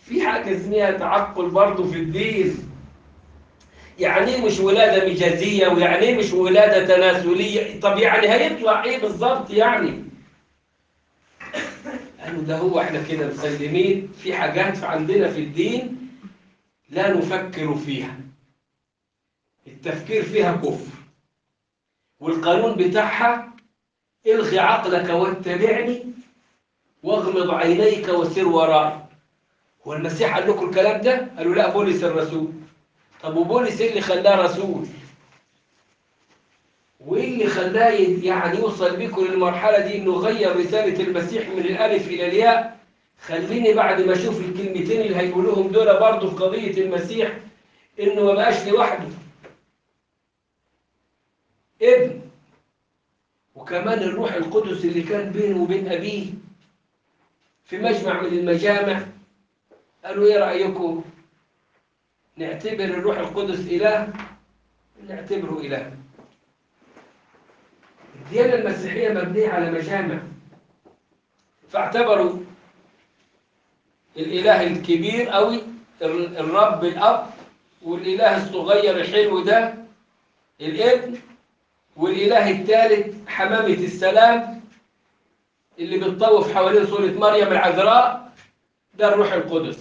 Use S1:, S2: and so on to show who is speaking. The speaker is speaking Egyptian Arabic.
S1: في حاجة اسمها تعقل برضه في الدين يعني ايه مش ولادة مجازية ويعني ايه مش ولادة تناسلية طب يعني هيطلع ايه بالظبط يعني قالوا ده هو احنا كده مسلمين في حاجات عندنا في الدين لا نفكر فيها التفكير فيها كفر والقانون بتاعها الغي عقلك واتبعني واغمض عينيك وسر وراي هو المسيح قال لكم الكلام ده قالوا لا بولس الرسول طب وبولس ايه اللي خلاه رسول وايه اللي خلاه يعني يوصل بيكم للمرحله دي انه غير رساله المسيح من الالف الى الياء خليني بعد ما اشوف الكلمتين اللي هيقولوهم دول برضه في قضيه المسيح انه ما بقاش لوحده ابن وكمان الروح القدس اللي كان بينه وبين ابيه في مجمع من المجامع قالوا ايه رايكم نعتبر الروح القدس اله نعتبره اله الديانه المسيحيه مبنيه على مجامع فاعتبروا الاله الكبير قوي الرب الاب والاله الصغير الحلو ده الابن والاله الثالث حمامه السلام اللي بتطوف حوالين صوره مريم العذراء ده الروح القدس